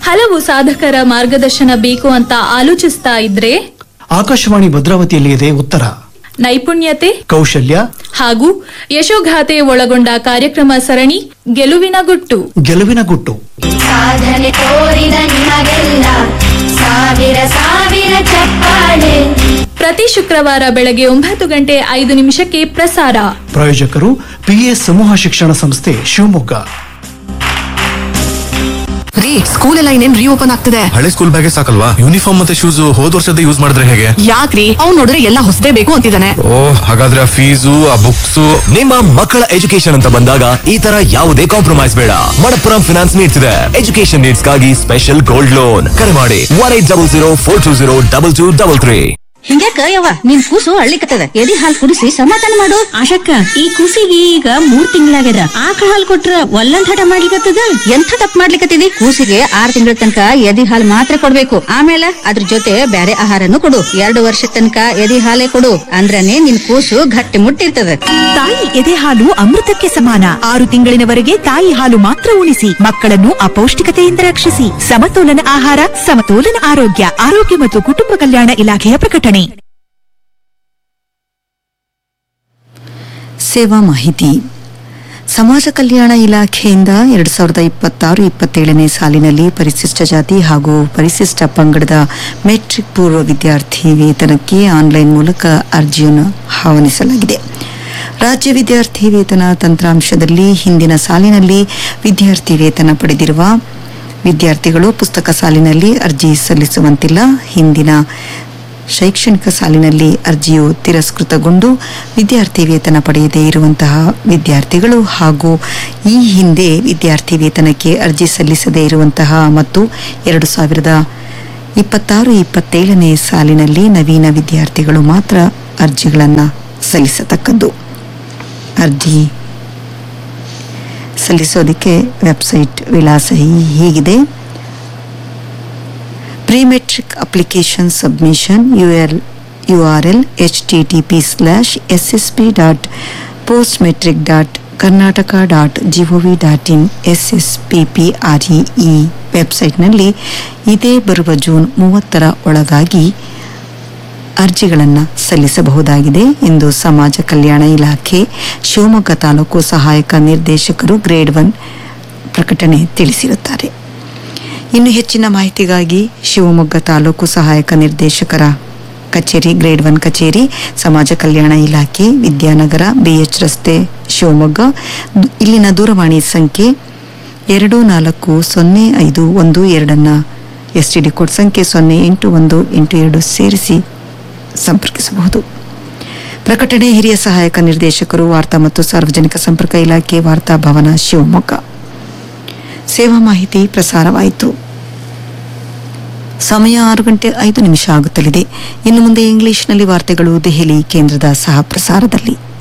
ಹಲವು ಸಾಧಕರ ಮಾರ್ಗದರ್ಶನ ಬೇಕು ಅಂತ ಆಲೋಚಿಸ್ತಾ ಇದ್ರೆ ಆಕಾಶವಾಣಿ ಭದ್ರಾವತಿಯಲ್ಲಿ ಇದೆ ಉತ್ತರ ನೈಪುಣ್ಯತೆ ಕೌಶಲ್ಯ ಹಾಗೂ ಯಶೋಗಾಥೆ ಒಳಗೊಂಡ ಕಾರ್ಯಕ್ರಮ ಸರಣಿ ಗೆಲುವಿನ ಗುಟ್ಟು ಗೆಲುವಿನ ಗುಟ್ಟು ಸಾಧನೆ ತೋರಿದ ನಿಮಗೆಲ್ಲ ಸಾವಿರ ಸಾವಿರ ಚಪ್ಪಾಳೆ ಪ್ರತಿ ಶುಕ್ರವಾರ ಬೆಳಗ್ಗೆ ಒಂಬತ್ತು ಗಂಟೆ ಐದು ನಿಮಿಷಕ್ಕೆ ಪ್ರಸಾರ ಪ್ರಾಯೋಜಕರು ಪಿಎಸ್ ಸಮೂಹ ಶಿಕ್ಷಣ ಸಂಸ್ಥೆ ಶಿವಮೊಗ್ಗ ರೀ ಸ್ಕೂಲ್ ಎಲ್ಲ ಇನ್ನೇನ್ ರೀಓಪನ್ ಆಗ್ತದೆ ಹಳೆ ಸ್ಕೂಲ್ ಬ್ಯಾಗೆ ಸಾಕಲ್ವಾ ಯೂನಿಫಾರ್ಮ್ ಮತ್ತೆ ಶೂಸ್ ಹೋದ್ ವರ್ಷದ ಯೂಸ್ ಮಾಡಿದ್ರೆ ಹೇಗೆ ಯಾಕ್ರಿ ಅವ್ನ್ ನೋಡಿದ್ರೆ ಎಲ್ಲ ಹೊಸದೇ ಬೇಕು ಅಂತಿದ್ದಾನೆ ಓ ಹಾಗಾದ್ರೆ ಆ ಫೀಸು ಆ ಬುಕ್ಸ್ ನಿಮ್ಮ ಮಕ್ಕಳ ಎಜುಕೇಶನ್ ಅಂತ ಬಂದಾಗ ಈ ತರ ಯಾವುದೇ ಕಾಂಪ್ರಮೈಸ್ ಬೇಡ ಮಣಪ್ಪುರಂ ಫಿನಾನ್ಸ್ ನೀಡ್ಸ್ ಇದೆ ಎಜುಕೇಶನ್ ನೀಡ್ಸ್ ಗಾಗಿ ಸ್ಪೆಷಲ್ ಗೋಲ್ಡ್ ಲೋನ್ ಕರೆ ಮಾಡಿ one eight double zero four two zero double two double three ಹಿಂಗ್ಯಾಕ ಯವ್ವ ನಿನ್ ಕೂಸು ಅಳ್ಳಿಕತ್ತದ ಎದಿ ಹಾಲ್ ಕುಡಿಸಿ ಸಮಾಧಾನ ಮಾಡು ಆಶಕ್ಕ ಈ ಕೂಸಿಗೆ ಈಗ ಮೂರ್ ತಿಂಗಳಾಗ್ಯದ ಆಕಳ ಹಾಲ್ ಕೊಟ್ರ ಒಲ್ಲಂದ್ ಹಠ ಮಾಡ್ಲಿಕತ್ತದ ಎಂಥ ತಪ್ಪು ಮಾಡ್ಲಿಕತ್ತಿದಿ ಕೂಸಿಗೆ ಆರ್ ತಿಂಗಳ ತನಕ ಎದಿ ಹಾಲ್ ಮಾತ್ರ ಕೊಡ್ಬೇಕು ಆಮೇಲೆ ಅದ್ರ ಜೊತೆ ಬ್ಯಾರೆ ಆಹಾರನು ಕೊಡು ಎರಡು ವರ್ಷ ತನಕ ಎದಿ ಹಾಲೇ ಕೊಡು ಅಂದ್ರನೇ ನಿನ್ ಕೂಸು ಗಟ್ಟಿ ಮುಟ್ಟಿರ್ತದ ತಾಯಿ ಎದೆ ಹಾಲು ಅಮೃತಕ್ಕೆ ಸಮಾನ ಆರು ತಿಂಗಳಿನವರೆಗೆ ತಾಯಿ ಹಾಲು ಮಾತ್ರ ಉಣಿಸಿ ಮಕ್ಕಳನ್ನು ಅಪೌಷ್ಟಿಕತೆಯಿಂದ ರಕ್ಷಿಸಿ ಸಮತೋಲನ ಆಹಾರ ಸಮತೋಲನ ಆರೋಗ್ಯ ಆರೋಗ್ಯ ಮತ್ತು ಕುಟುಂಬ ಕಲ್ಯಾಣ ಇಲಾಖೆಯ ಪ್ರಕಟಣೆ ಸೇವಾ ಮಾಹಿತಿ ಸಮಾಜ ಕಲ್ಯಾಣ ಇಲಾಖೆಯಿಂದ ಎರಡು ಸಾವಿರದ ಇಪ್ಪತ್ತಾರು ಇಪ್ಪತ್ತೇಳನೇ ಸಾಲಿನಲ್ಲಿ ಪರಿಶಿಷ್ಟ ಜಾತಿ ಹಾಗೂ ಪರಿಶಿಷ್ಟ ಪಂಗಡದ ಮೆಟ್ರಿಕ್ ಪೂರ್ವ ವಿದ್ಯಾರ್ಥಿ ವೇತನಕ್ಕೆ ಆನ್ಲೈನ್ ಮೂಲಕ ಅರ್ಜಿಯನ್ನು ಆಹ್ವಾನಿಸಲಾಗಿದೆ ರಾಜ್ಯ ವಿದ್ಯಾರ್ಥಿ ವೇತನ ತಂತ್ರಾಂಶದಲ್ಲಿ ಹಿಂದಿನ ಸಾಲಿನಲ್ಲಿ ವಿದ್ಯಾರ್ಥಿ ವೇತನ ಪಡೆದಿರುವ ವಿದ್ಯಾರ್ಥಿಗಳು ಪುಸ್ತಕ ಸಾಲಿನಲ್ಲಿ ಅರ್ಜಿ ಸಲ್ಲಿಸುವಂತಿಲ್ಲ ಹಿಂದಿನ ಶೈಕ್ಷಣಿಕ ಸಾಲಿನಲ್ಲಿ ಅರ್ಜಿಯು ತಿರಸ್ಕೃತಗೊಂಡು ವಿದ್ಯಾರ್ಥಿ ವೇತನ ಪಡೆಯದೇ ಇರುವಂತಹ ವಿದ್ಯಾರ್ಥಿಗಳು ಹಾಗೂ ಈ ಹಿಂದೆ ವಿದ್ಯಾರ್ಥಿ ವೇತನಕ್ಕೆ ಅರ್ಜಿ ಸಲ್ಲಿಸದೇ ಇರುವಂತಹ ಮತ್ತು ಎರಡು ಸಾವಿರದ ಇಪ್ಪತ್ತಾರು ಇಪ್ಪತ್ತೇಳನೇ ಸಾಲಿನಲ್ಲಿ ನವೀನ ವಿದ್ಯಾರ್ಥಿಗಳು ಮಾತ್ರ ಅರ್ಜಿಗಳನ್ನು ಸಲ್ಲಿಸತಕ್ಕದ್ದು ಅರ್ಜಿ ಸಲ್ಲಿಸೋದಕ್ಕೆ ವೆಬ್ಸೈಟ್ ವಿಳಾಸ ಹೀ- ಹೀಗಿದೆ prematric application submission U L U R L H T T P slash S S P dot post matric dot Karnataka dot G O V dot in S S P P R E ಈ ವೆಬ್ಸೈಟ್ನಲ್ಲಿ ಇದೇ ಬರುವ June ಮೂವತ್ತರ ಒಳಗಾಗಿ ಅರ್ಜಿಗಳನ್ನು ಸಲ್ಲಿಸಬಹುದಾಗಿದೆ ಎಂದು ಸಮಾಜ ಕಲ್ಯಾಣ ಇಲಾಖೆ ಶಿವಮೊಗ್ಗ ತಾಲೂಕು ಸಹಾಯಕ ನಿರ್ದೇಶಕರು ಗ್ರೇಡ್ ಒನ್ ಪ್ರಕಟಣೆ ತಿಳಿಸಿರುತ್ತಾರೆ ಇನ್ನು ಹೆಚ್ಚಿನ ಮಾಹಿತಿಗಾಗಿ ಶಿವಮೊಗ್ಗ ತಾಲೂಕು ಸಹಾಯಕ ನಿರ್ದೇಶಕರ ಕಚೇರಿ ಗ್ರೇಡ್ ಒನ್ ಕಚೇರಿ ಸಮಾಜ ಕಲ್ಯಾಣ ಇಲಾಖೆ ವಿದ್ಯಾನಗರ ಬಿಎಚ್ ರಸ್ತೆ ಶಿವಮೊಗ್ಗ ದು- ಇಲ್ಲಿನ ದೂರವಾಣಿ ಸಂಖ್ಯೆ ಎರಡು ನಾಲ್ಕು ಸೊನ್ನೆ ಐದು ಒಂದು ಎರಡನ್ನ ಎಸ್ ಟಿ ಡಿ ಕೋಡ್ ಸಂಖ್ಯೆ ಸೊನ್ನೆ ಎಂಟು ಒಂದು ಎಂಟು ಎರಡು ಸೇರಿಸಿ ಸಂಪರ್ಕಿಸಬಹುದು ಪ್ರಕಟಣೆ ಹಿರಿಯ ಸಹಾಯಕ ನಿರ್ದೇಶಕರು ವಾರ್ತಾ ಮತ್ತು ಸಾರ್ವಜನಿಕ ಸಂಪರ್ಕ ಇಲಾಖೆ ವಾರ್ತಾ ಭವನ ಶಿವಮೊಗ್ಗ ಸೇವಾ ಮಾಹಿತಿ ಪ್ರಸಾರವಾಯಿತು ಸಮಯ ಆರು ಗಂಟೆ ಐದು ನಿಮಿಷ ಆಗುತ್ತಲಿದೆ ಇನ್ನು ಮುಂದೆ ಇಂಗ್ಲಿಷ್ನಲ್ಲಿ ವಾರ್ತೆಗಳು ದೆಹಲಿ ಕೇಂದ್ರದ ಸಹ ಪ್ರಸಾರದಲ್ಲಿ